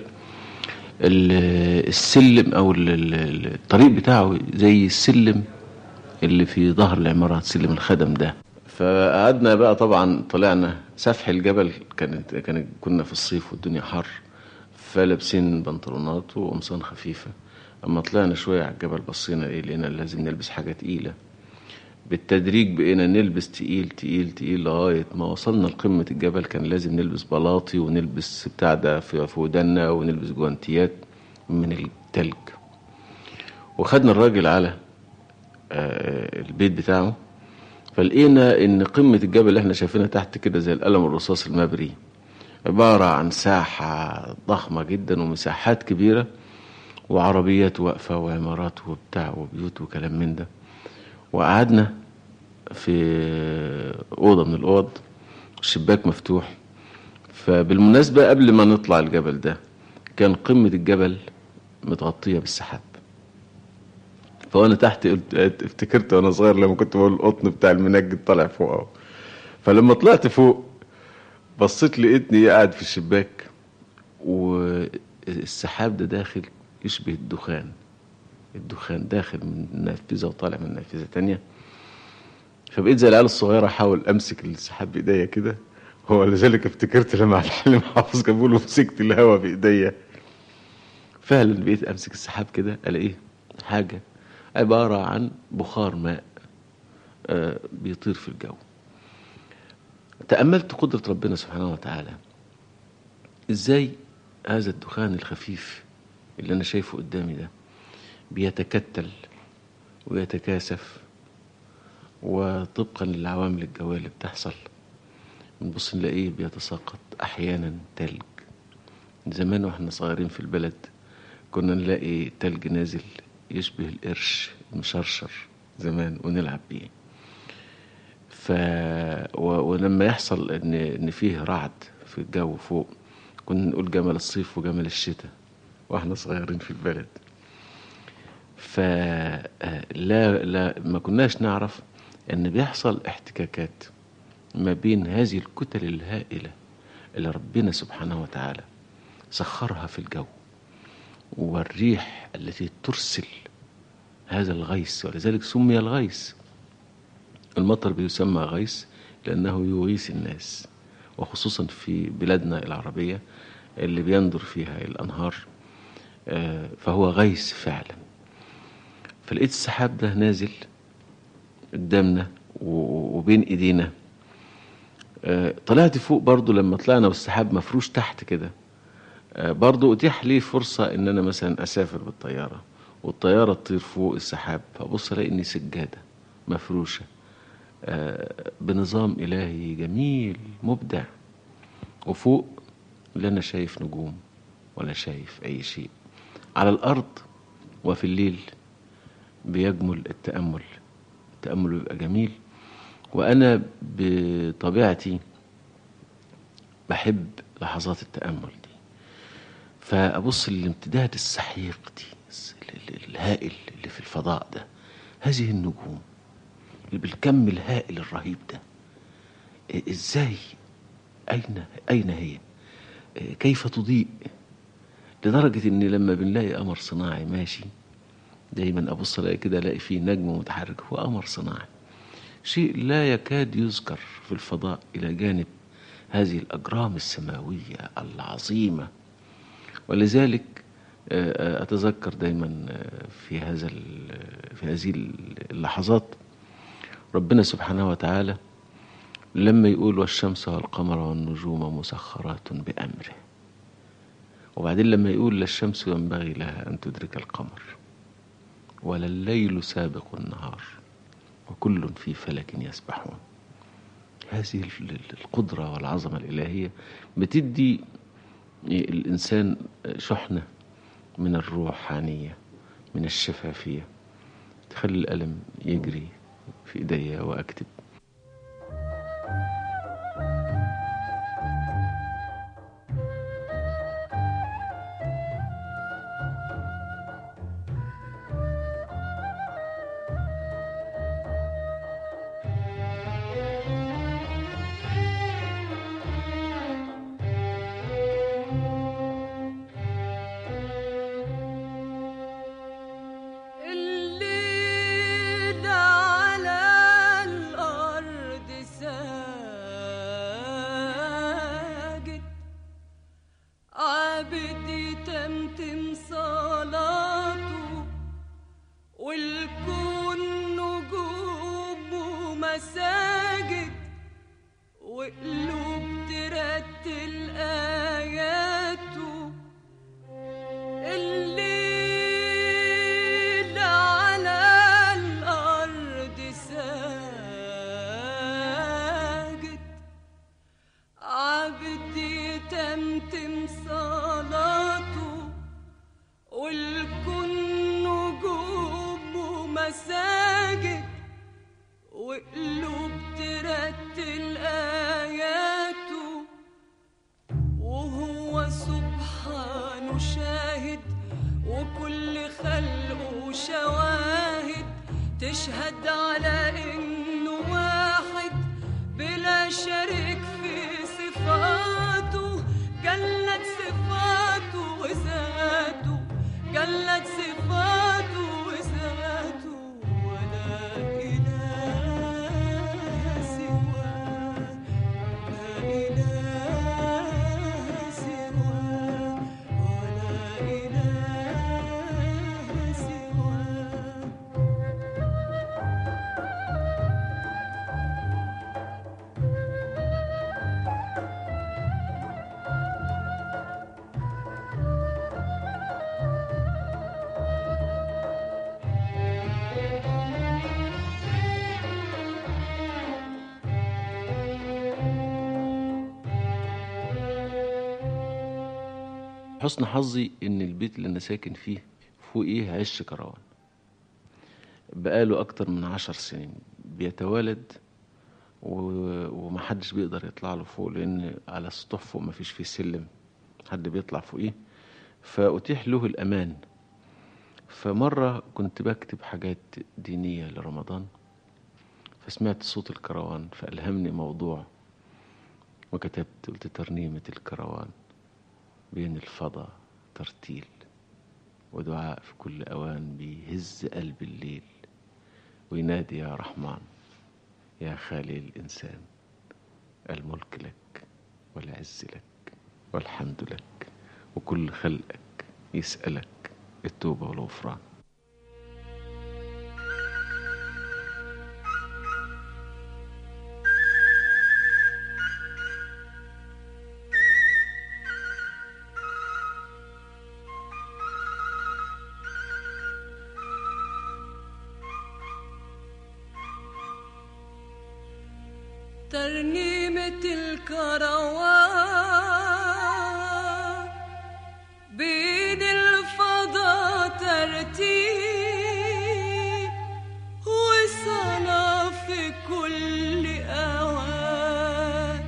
السلم أو الطريق بتاعه زي السلم اللي في ظهر العمارات سلم الخدم ده فقعدنا بقى طبعا طلعنا سفح الجبل كانت كانت كنا في الصيف والدنيا حر فلابسين بنطلونات وقمصان خفيفه اما طلعنا شويه على الجبل بصينا ايه لقينا لازم نلبس حاجه تقيله بالتدريج بقينا نلبس تقيل تقيل تقيل لغايه ما وصلنا لقمه الجبل كان لازم نلبس بلاطي ونلبس بتاع ده في في ودنا ونلبس جوانتيات من التلج وخدنا الراجل على البيت بتاعه فلقينا ان قمة الجبل اللي احنا شايفينها تحت كده زي القلم الرصاص المبري عبارة عن ساحة ضخمة جدا ومساحات كبيرة وعربيات واقفة وعمارات وبتاع وبيوت وكلام من ده وقعدنا في أوضة من الأوض الشباك مفتوح فبالمناسبة قبل ما نطلع الجبل ده كان قمة الجبل متغطية بالسحاب فانا تحت قلت افتكرت وانا صغير لما كنت بقول القطن بتاع المنجد طالع فوق اهو فلما طلعت فوق بصيت لقيتني قاعد في الشباك والسحاب ده داخل يشبه الدخان الدخان داخل من نافذه وطالع من نافذه تانية فبقيت زي العيال الصغيره احاول امسك السحاب بايديا كده هو لذلك افتكرت لما عبد الحليم حافظ كان بيقول مسكت الهوا بايديا فعلا بقيت امسك السحاب كده الاقيه حاجه عبارة عن بخار ماء بيطير في الجو تأملت قدرة ربنا سبحانه وتعالى ازاي هذا الدخان الخفيف اللي انا شايفه قدامي ده بيتكتل ويتكاثف وطبقا للعوامل الجوية اللي بتحصل بنبص نلاقيه بيتساقط احيانا تلج زمان واحنا صغيرين في البلد كنا نلاقي تلج نازل يشبه القرش مشرشر زمان ونلعب بيه ف و... ولما يحصل ان ان فيه رعد في الجو فوق كنا نقول جمل الصيف وجمل الشتاء واحنا صغيرين في البلد فلا لا ما كناش نعرف ان بيحصل احتكاكات ما بين هذه الكتل الهائله اللي ربنا سبحانه وتعالى سخرها في الجو والريح التي ترسل هذا الغيث ولذلك سمي الغيث المطر بيسمى غيث لأنه يغيث الناس وخصوصا في بلادنا العربية اللي بيندر فيها الأنهار آه، فهو غيث فعلا فلقيت السحاب ده نازل قدامنا و- وبين ايدينا آه، طلعت فوق برضو لما طلعنا والسحاب مفروش تحت كده آه، برضو اتيح لي فرصة ان انا مثلا اسافر بالطيارة والطيارة تطير فوق السحاب فابص الاقي اني سجادة مفروشة آه، بنظام الهي جميل مبدع وفوق لا انا شايف نجوم ولا شايف اي شيء على الارض وفي الليل بيجمل التامل التامل بيبقى جميل وانا بطبيعتي بحب لحظات التامل دي فابص للامتداد السحيق دي ال- ال- الهائل اللي في الفضاء ده هذه النجوم اللي بالكم الهائل الرهيب ده إيه- ازاي اين اين هي إيه، كيف تضيء لدرجة إن لما بنلاقي قمر صناعي ماشي دايما أبص ألاقي كده ألاقي فيه نجم متحرك هو قمر صناعي شيء لا يكاد يذكر في الفضاء إلى جانب هذه الأجرام السماوية العظيمة ولذلك آه، آه، أتذكر دايما آه، في هذا ال- في هذه اللحظات ربنا سبحانه وتعالى لما يقول والشمس والقمر والنجوم مسخرات بأمره وبعدين لما يقول لا الشمس ينبغي لها أن تدرك القمر ولا الليل سابق النهار وكل في فلك يسبحون هذه ال- ال- القدرة والعظمة الإلهية بتدي الإنسان شحنة من الروحانية من الشفافية تخلي القلم يجري في إيديا وأكتب الليل على الأرض ساجد عابد يتمتم صلاته والكون نجوم ومساجد وقلوب ترتل آياته الليل على الأرض ساجد عبد يتمتم صلاته والكون نجوم ومساجد وقلوب ترتل آياته وهو سبحانه شاهد وكل خلقه شواهد تشهد على انه واحد بلا شريك في صفاته جلت صفاته وذاته جلت صفاته وذاته ولا إله سواه لا إله سواه ولا إله سواه حسن حظي ان البيت اللي انا ساكن فيه فوقيه عش كروان بقاله اكتر من عشر سنين بيتوالد و- ومحدش بيقدر يطلع له فوق لان على السطوح فوق مفيش فيه سلم حد بيطلع فوقيه فأتيح له الأمان فمرة كنت بكتب حاجات دينية لرمضان فسمعت صوت الكروان فألهمني موضوع وكتبت قلت ترنيمة الكروان بين الفضا ترتيل ودعاء في كل أوان بيهز قلب الليل وينادي يا رحمن يا خالي الإنسان الملك لك والعز لك والحمد لك وكل خلقك يسألك التوبة والغفران ترنيمة الكروان بين الفضاء ترتيب وصلاة في كل أوان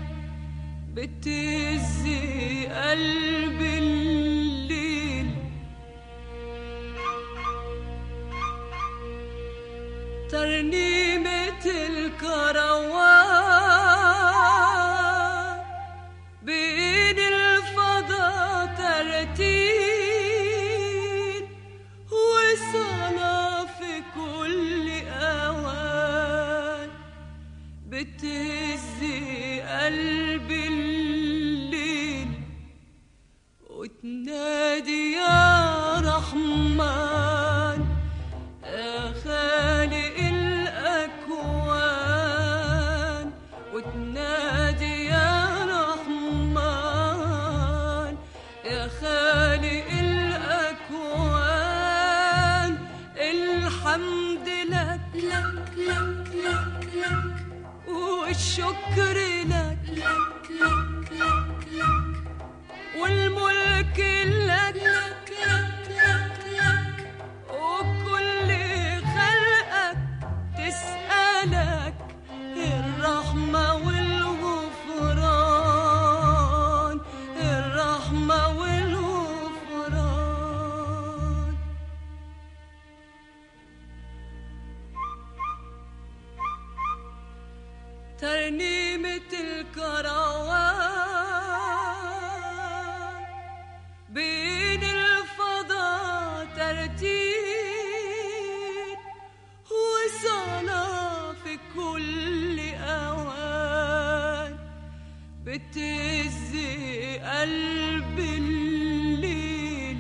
بتهزي قلب الليل ترنيمة الكروان بين الفضاء ترتيل وصلاة في كل أوان بتهزي قلب الليل وتنادي يا رحمن يا خالق الأكوان وتنادي يا رحمن يا خالق الأكوان الحمد لك لك لك لك لك والشكر لك لك لك لك لك والملك لك لك لك لك لك وكل خلقك تسألك الرحمة والغفران الرحمة والغفران ترنيمة الكروان بين الفضاء ترتيل وصلاة في كل أوان بتهزي قلب الليل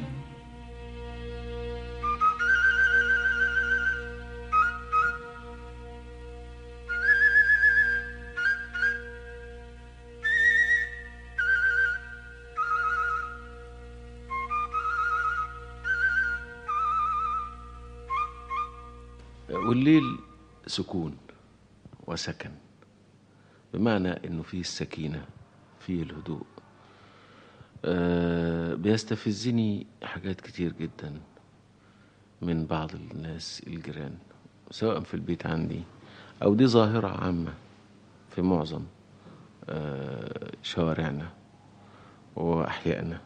والليل سكون وسكن بمعنى انه فيه السكينة فيه الهدوء آه، بيستفزني حاجات كتير جدا من بعض الناس الجيران سواء في البيت عندي او دي ظاهرة عامة في معظم آه، شوارعنا واحيائنا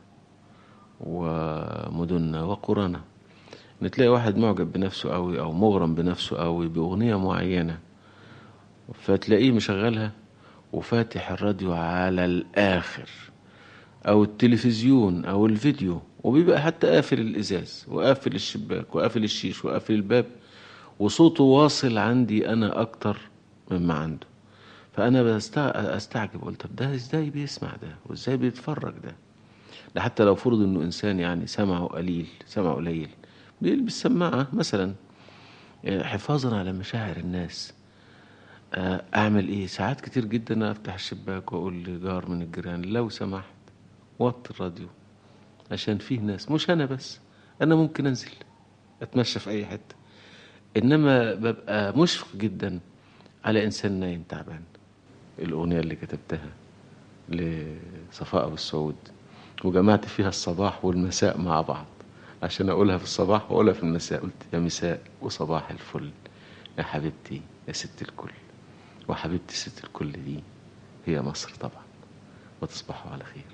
ومدننا وقرانا ان تلاقي واحد معجب بنفسه قوي او مغرم بنفسه قوي باغنيه معينه فتلاقيه مشغلها وفاتح الراديو على الاخر او التلفزيون او الفيديو وبيبقى حتى قافل الازاز وقافل الشباك وقافل الشيش وقافل الباب وصوته واصل عندي انا اكتر مما عنده فانا بستع- استعجب قلت طب ده ازاي بيسمع ده وازاي بيتفرج ده ده حتى لو فرض انه انسان يعني سمعه قليل سمعه قليل بيلبس سماعه مثلا آه، حفاظا على مشاعر الناس آه، اعمل ايه ساعات كتير جدا افتح الشباك واقول لجار من الجيران لو سمحت وطي الراديو عشان فيه ناس مش انا بس انا ممكن انزل اتمشى في اي حته انما ببقى مشفق جدا على انسان نايم تعبان الاغنيه اللي كتبتها لصفاء ابو السعود وجمعت فيها الصباح والمساء مع بعض عشان اقولها في الصباح واقولها في المساء قلت يا مساء وصباح الفل يا حبيبتي يا ست الكل وحبيبتي ست الكل دي هي مصر طبعا وتصبحوا على خير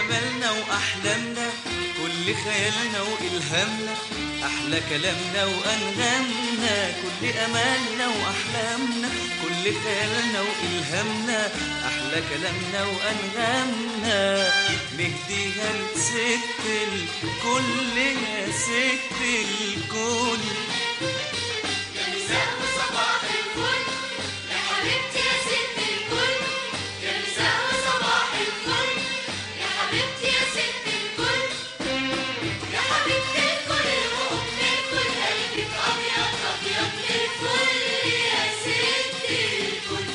أملنا وأحلامنا كل خيالنا وإلهامنا أحلى كلامنا وأنغامنا كل أملنا وأحلامنا كل خيالنا وإلهامنا أحلى كلامنا وأنغامنا نهديها لست الكل يا ست الكل يا مساء وصباح الفل يا حبيبتي يا ست الكل يا مساء وصباح الفل يا حبيبتي يا ست الكل يا حبيبتي الكل وأم الكل قلبك أبيض أبيض الفل يا ست الكل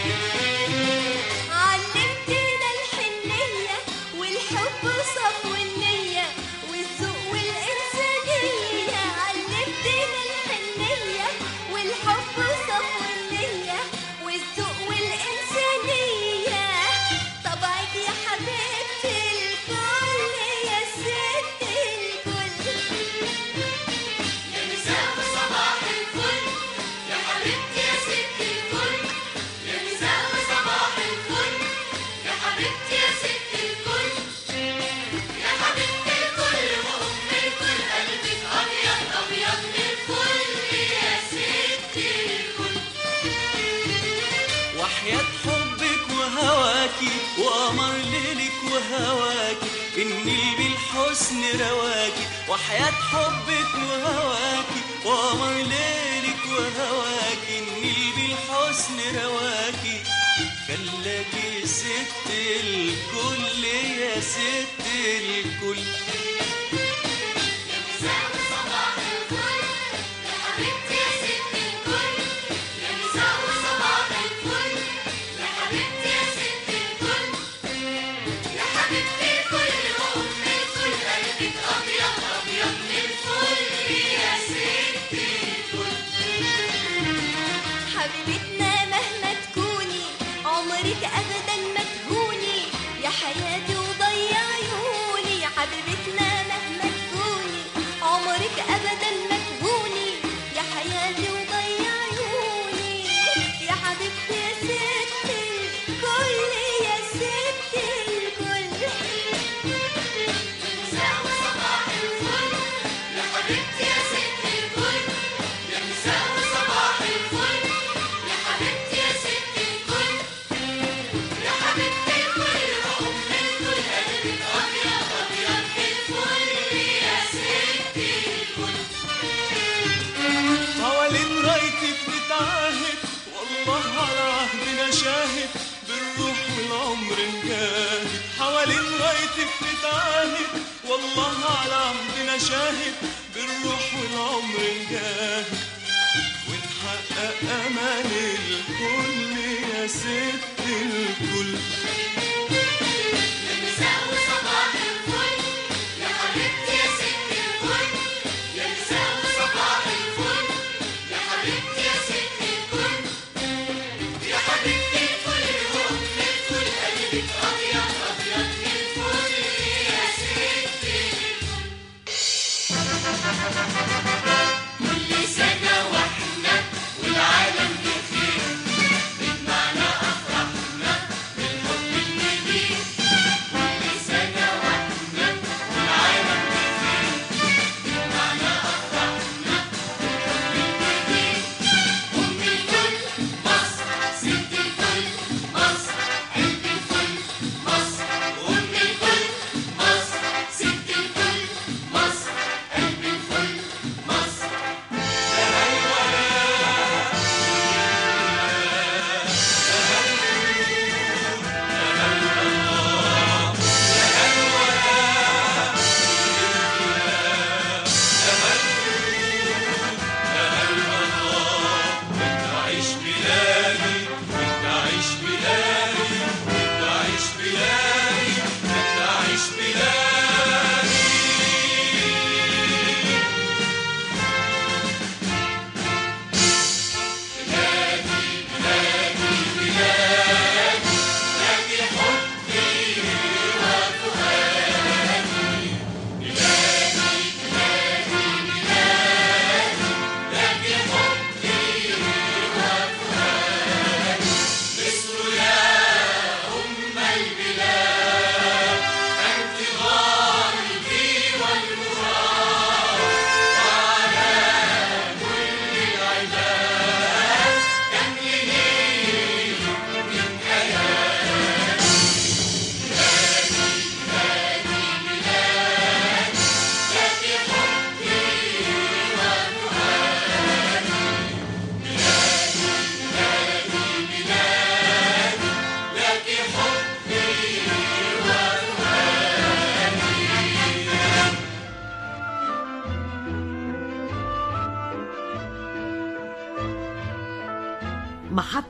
علمتنا الحنية والحب وصفو النية والذوق والإنسانية علمتنا الحنية والحب وصفو النية والذوق والإنسانية طبعك يا حبيبتي الكل يا ست الكل يا مساء وصباح الفل يا حبيبتي يا ست الكل يا مساء وصباح الفل يا حبيبتي يا ست الكل يا حبيبتي الكل وأم الكل قلبك أبيض أبيض من الفل يا ست الكل وحياة حبك وهواكي وقمر ليلك وهواكي النيل بالحسن رواكي وحياة حبك وهواكي وقمر ليلك وهواكي النيل بالحسن رواكي خلاكي ست الكل يا ست الكل يا مساء وصباح الفل يا حبيبتي يا ست الكل يا مساء وصباح الفل يا حبيبتي يا ست الكل يا حبيبتي الكل وأم الكل قلبك أبيض أبيض من الفل يا ست الكل حبيبتنا مهما تكوني عمرك ابدا ما تهوني يا حياتي وضيع عيوني يا حبيبتنا مهما تكوني عمرك ابدا ما تهوني يا حياتي وضيع عيوني يا حبيبتي يا ست الكل يا ست الكل يا مساء وصباح الفل يا حبيبتي يا ست الكل يا مساء وصباح الفل يا حبيبتي يا ست الكل يا حبيبتي الكل وأم الكل قلبك أبيض أبيض الفل يا ست الكل حوالين رايتك نتعاهد والله على عهدنا شاهد بالروح والعمر نجاهد حوالين رايتك نتعاهد والله على عهدنا شاهد بالروح والعمر نجاهد ونحقق أمان الكل يا ست الكل يا مساء وصباح الفل يا حبيبتي يا ست الكل يا مساء وصباح الفل يا حبيبتي يا ست الكل يا حبيبتي الكل وأم الكل قلبك أبيض أبيض من الفل يا ست الكل كل سنة واحنا والعالم بخير بجمعنا أفراحنا بالحب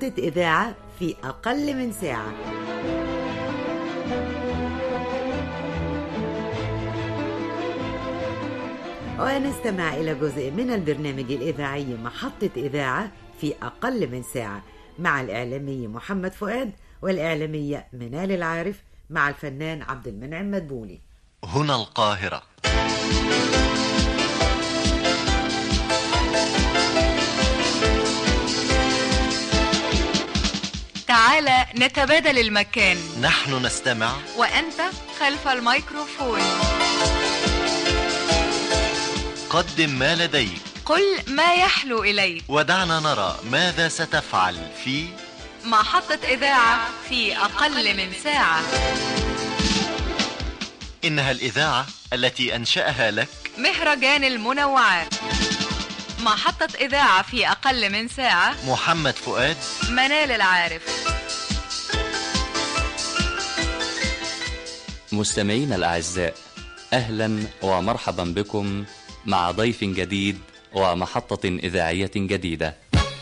محطة إذاعة في أقل من ساعة ونستمع إلى جزء من البرنامج الإذاعي محطة إذاعة في أقل من ساعة مع الإعلامي محمد فؤاد والإعلامية منال العارف مع الفنان عبد المنعم مدبولي هنا القاهرة تعال نتبادل المكان نحن نستمع وأنت خلف الميكروفون قدم ما لديك قل ما يحلو إليك ودعنا نرى ماذا ستفعل في محطة إذاعة في أقل من ساعة إنها الإذاعة التي أنشأها لك مهرجان المنوعات محطة إذاعة في أقل من ساعة محمد فؤاد منال العارف مستمعينا الأعزاء أهلا ومرحبا بكم مع ضيف جديد ومحطة إذاعية جديدة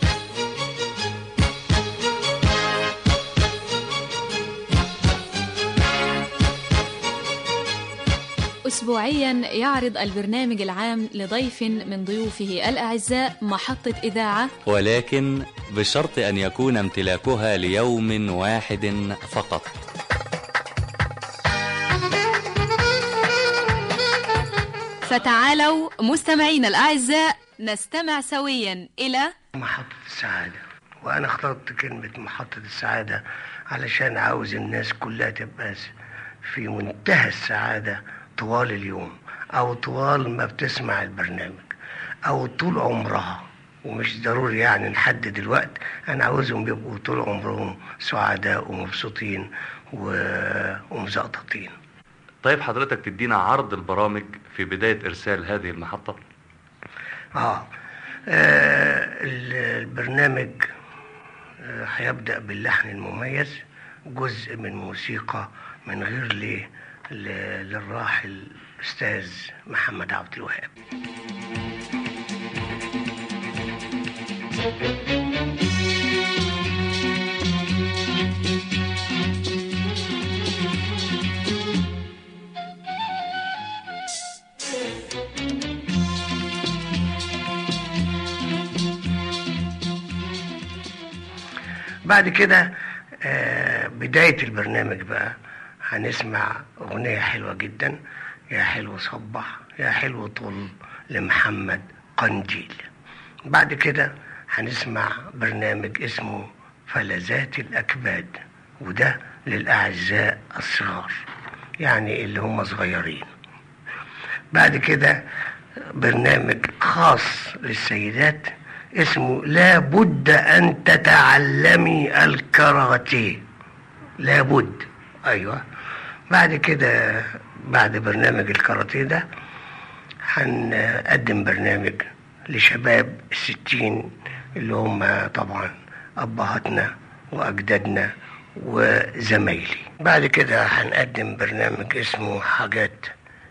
أسبوعيا يعرض البرنامج العام لضيف من ضيوفه الأعزاء محطة إذاعة ولكن بشرط أن يكون امتلاكها ليوم واحد فقط فتعالوا مستمعينا الأعزاء نستمع سويا إلى محطة السعادة وأنا اخترت كلمة محطة السعادة علشان عاوز الناس كلها تبقى في منتهى السعادة طوال اليوم أو طوال ما بتسمع البرنامج أو طول عمرها ومش ضروري يعني نحدد الوقت أنا عاوزهم يبقوا طول عمرهم سعداء ومبسوطين و- ومزقططين طيب حضرتك تدينا عرض البرامج في بداية إرسال هذه المحطة آه آه، ال- البرنامج آه، هيبدأ باللحن المميز جزء من موسيقى من غير ليه ل- للراحل الأستاذ محمد عبد الوهاب بعد كده آه، بداية البرنامج بقى هنسمع أغنية حلوة جدا يا حلو صبح يا حلو طل لمحمد قنديل بعد كده هنسمع برنامج اسمه فلذات الأكباد وده للأعزاء الصغار يعني اللي هم صغيرين بعد كده برنامج خاص للسيدات اسمه لابد أن تتعلمي الكاراتيه لابد أيوة بعد كده بعد برنامج الكاراتيه ده هنقدم برنامج لشباب الستين اللي هم طبعا أبهاتنا وأجدادنا وزمايلي بعد كده هنقدم برنامج اسمه حاجات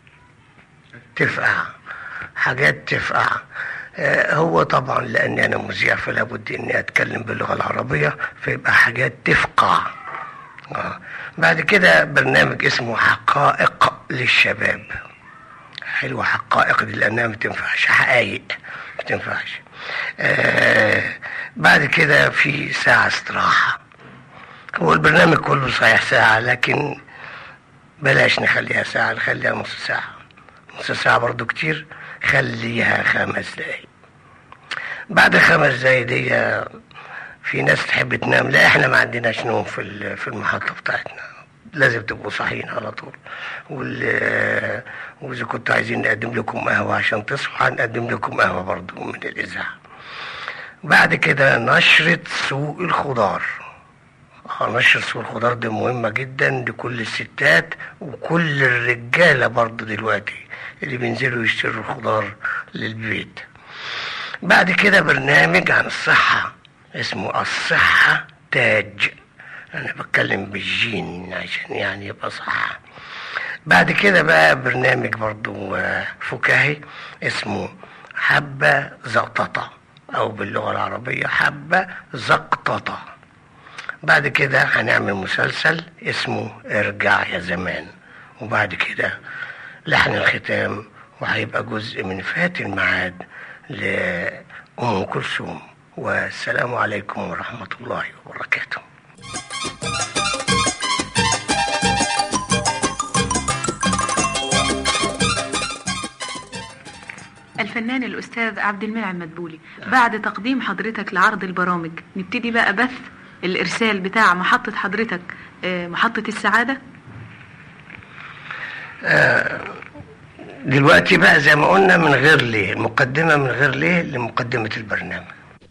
تفقع حاجات تفقع آه، هو طبعا لاني انا مذيع فلا بد اني اتكلم باللغه العربيه فيبقى حاجات تفقع آه. بعد كده برنامج اسمه حقائق للشباب حلوه حقائق دي لانها ما تنفعش حقائق ما تنفعش آه بعد كده في ساعه استراحه هو البرنامج كله صحيح ساعه لكن بلاش نخليها ساعه نخليها نص ساعه نص ساعه برضو كتير خليها خمس دقايق بعد خمس دقايق دي في ناس تحب تنام لا احنا ما عندناش نوم في ال- في المحطة بتاعتنا لازم تبقوا صاحيين على طول وال واذا كنتوا عايزين نقدم لكم قهوة عشان تصحوا هنقدم لكم قهوة برضو من الإذاعة بعد كده نشرة سوق الخضار اه نشر سوق الخضار دي مهمة جدا لكل الستات وكل الرجالة برضو دلوقتي اللي بينزلوا يشتروا الخضار للبيت بعد كده برنامج عن الصحة اسمه الصحة تاج أنا بتكلم بالجين عشان يعني يبقى صح بعد كده بقى برنامج برضو آه، فكاهي اسمه حبة زقططة أو باللغة العربية حبة زقططة بعد كده هنعمل مسلسل اسمه ارجع يا زمان وبعد كده لحن الختام وهيبقى جزء من فات الميعاد لأم كلثوم والسلام عليكم ورحمة الله وبركاته الفنان الأستاذ عبد المنعم مدبولي بعد تقديم حضرتك لعرض البرامج نبتدي بقى بث الإرسال بتاع محطة حضرتك آه، محطة السعادة آه، دلوقتي بقى زي ما قلنا من غير ليه المقدمة من غير ليه لمقدمة البرنامج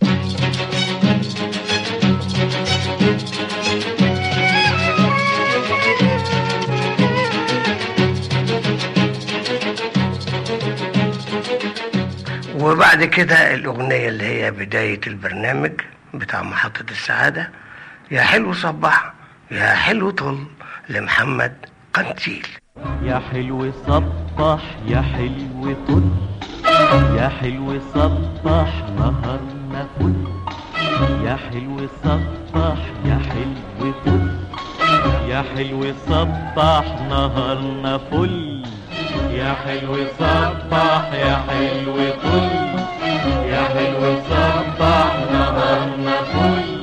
وبعد كده الأغنية اللي هي بداية البرنامج بتاع محطة السعادة يا حلو صبح يا حلو طل لمحمد قنتيل يا حلو صبح يا حلو طل يا حلو صبح نهارنا فل يا حلو صبح يا حلو طل يا حلو صبح نهارنا فل يا حلو صبح يا حلو طل يا حلو صبح نهارنا فل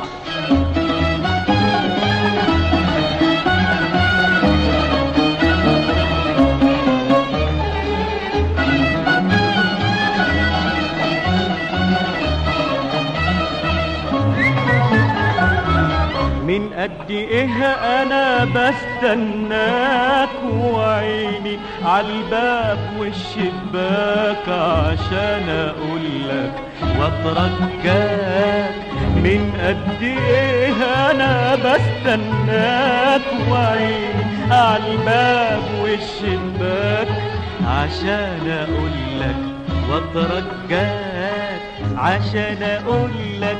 من قد ايه انا بستناك وعيني عالباب والشباك عشان اقولك واترجاك من قد ايه انا بستناك وعيني عالباب والشباك عشان اقولك واترجاك عشان اقولك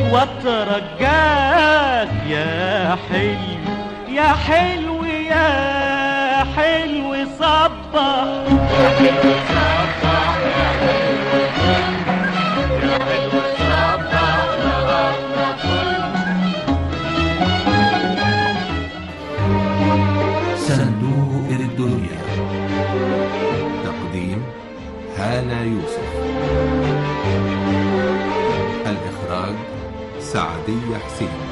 واترجاك يا حلو يا حلو يا حلو صبح يا حلو صبح يا حلو يا حلو صبح نهارنا صندوق الدنيا تقديم هالة يوسف الإخراج سعدية حسين